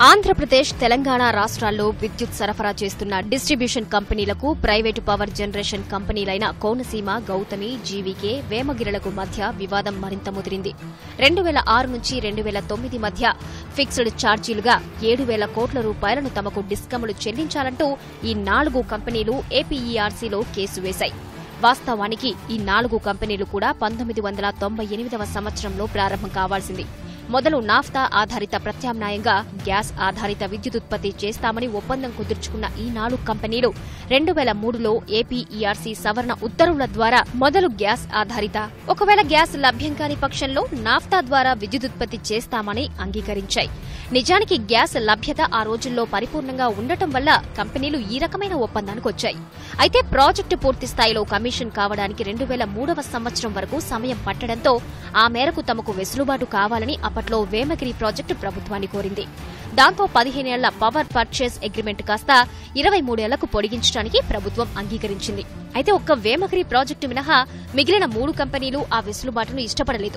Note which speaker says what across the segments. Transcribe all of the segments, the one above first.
Speaker 1: ఆంధ్రప్రదేశ్ తెలంగాణ రాష్ట్రాల్లో విద్యుత్ సరఫరా చేస్తున్న డిస్ట్రిబ్యూషన్ కంపెనీలకు ప్రైవేటు పవర్ జనరేషన్ కంపెనీలైన కోనసీమ గౌతమి జీవీకే వేమగిరలకు మధ్య వివాదం మరింత ముదిరింది రెండు వేల ఆరు నుంచి రెండు వేల తొమ్మిది మధ్య ఫిక్స్డ్ ఛార్జీలుగా ఏడు వేల కోట్ల రూపాయలను తమకు డిస్కమ్లు చెల్లించాలంటూ ఈ నాలుగు కంపెనీలు ఏపీఈఆర్సీలో కేసు వేశాయి వాస్తవానికి ఈ నాలుగు కంపెనీలు కూడా పంతొమ్మిది వందల తొంభై ఎనిమిదవ సంవత్సరంలో ప్రారంభం కావాల్సింది మొదలు నాఫ్తా ఆధారిత ప్రత్యామ్నాయంగా గ్యాస్ ఆధారిత విద్యుత్ ఉత్పత్తి చేస్తామని ఒప్పందం కుదుర్చుకున్న ఈ నాలుగు కంపెనీలు రెండు వేల మూడులో ఏపీఈఆర్సీ సవరణ ఉత్తర్వుల ద్వారా మొదలు గ్యాస్ ఆధారిత ఒకవేళ గ్యాస్ లభ్యం కాని పక్షంలో నాఫ్తా ద్వారా విద్యుత్ ఉత్పత్తి చేస్తామని అంగీకరించాయి నిజానికి గ్యాస్ లభ్యత ఆ రోజుల్లో పరిపూర్ణంగా ఉండటం వల్ల కంపెనీలు ఈ రకమైన ఒప్పందానికి వచ్చాయి అయితే ప్రాజెక్టు పూర్తి స్థాయిలో కమిషన్ కావడానికి రెండు వేల మూడవ సంవత్సరం వరకు సమయం పట్టడంతో ఆ మేరకు తమకు వెసులుబాటు కావాలని అప్పట్లో వేమగిరి ప్రాజెక్టు ప్రభుత్వాన్ని కోరింది దాంతో పదిహేనేళ్ల పవర్ పర్చేస్ అగ్రిమెంట్ కాస్త ఇరవై మూడేళ్లకు పొడిగించడానికి ప్రభుత్వం అంగీకరించింది అయితే ఒక్క వేమగిరి ప్రాజెక్టు మినహా మిగిలిన మూడు కంపెనీలు ఆ వెసులుబాటును ఇష్టపడలేదు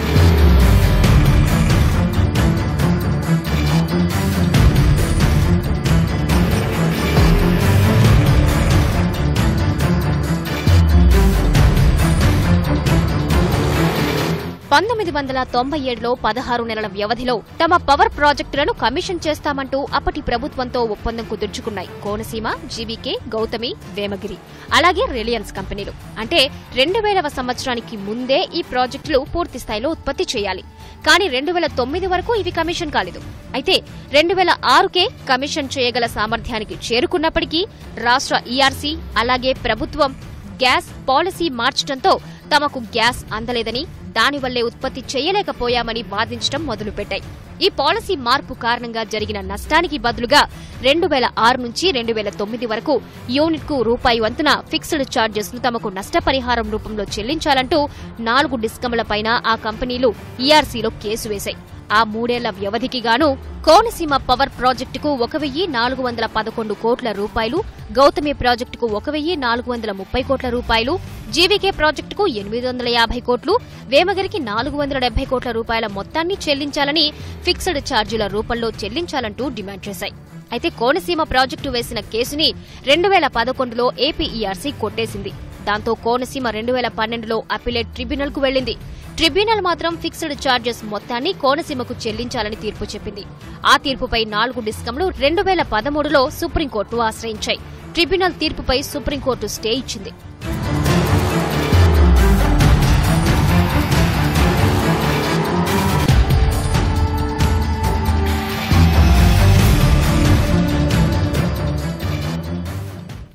Speaker 1: పంతొమ్మిది వందల తొంభై ఏడులో పదహారు నెలల వ్యవధిలో తమ పవర్ ప్రాజెక్టులను కమిషన్ చేస్తామంటూ అప్పటి ప్రభుత్వంతో ఒప్పందం కుదుర్చుకున్నాయి కోనసీమ జీవీకే గౌతమి వేమగిరి అలాగే రిలయన్స్ కంపెనీలు అంటే రెండు వేలవ సంవత్సరానికి ముందే ఈ ప్రాజెక్టులు పూర్తి స్థాయిలో ఉత్పత్తి చేయాలి కానీ రెండు వేల తొమ్మిది వరకు ఇవి కమిషన్ కాలేదు అయితే రెండు వేల ఆరుకే కమిషన్ చేయగల సామర్థ్యానికి చేరుకున్నప్పటికీ రాష్ట్ర ఈఆర్సీ అలాగే ప్రభుత్వం గ్యాస్ పాలసీ మార్చడంతో తమకు గ్యాస్ అందలేదని దానివల్లే ఉత్పత్తి చేయలేకపోయామని వాదించడం మొదలుపెట్టాయి ఈ పాలసీ మార్పు కారణంగా జరిగిన నష్టానికి బదులుగా రెండు వేల ఆరు నుంచి రెండు వేల తొమ్మిది వరకు యూనిట్ కు రూపాయి వంతున ఫిక్స్డ్ ఛార్జెస్ ను తమకు నష్టపరిహారం రూపంలో చెల్లించాలంటూ నాలుగు డిస్కమ్లపైన ఆ కంపెనీలు ఈఆర్సీలో కేసు వేశాయి ఆ మూడేళ్ల వ్యవధికి గాను కోనసీమ పవర్ ప్రాజెక్టుకు ఒక వెయ్యి నాలుగు వందల పదకొండు కోట్ల రూపాయలు గౌతమి ప్రాజెక్టుకు ఒక వెయ్యి నాలుగు వందల ముప్పై కోట్ల రూపాయలు జీవీకే ప్రాజెక్టుకు ఎనిమిది వందల యాభై కోట్లు వేమగిరికి నాలుగు వందల డెబ్బై కోట్ల రూపాయల మొత్తాన్ని చెల్లించాలని ఫిక్స్డ్ ఛార్జీల రూపంలో చెల్లించాలంటూ డిమాండ్ చేశాయి అయితే కోనసీమ ప్రాజెక్టు వేసిన కేసుని రెండు వేల పదకొండులో ఏపీఈఆర్సీ కొట్టేసింది దాంతో కోనసీమ రెండు వేల పన్నెండులో అపిలేట్ ట్రిబ్యునల్ కు వెళ్లింది ట్రిబ్యునల్ మాత్రం ఫిక్స్డ్ ఛార్జెస్ మొత్తాన్ని కోనసీమకు చెల్లించాలని తీర్పు చెప్పింది ఆ తీర్పుపై నాలుగు డిస్కంలు రెండు వేల పదమూడులో సుప్రీంకోర్టు ఆశ్రయించాయి ట్రిబ్యునల్ తీర్పుపై సుప్రీంకోర్టు స్టే ఇచ్చింది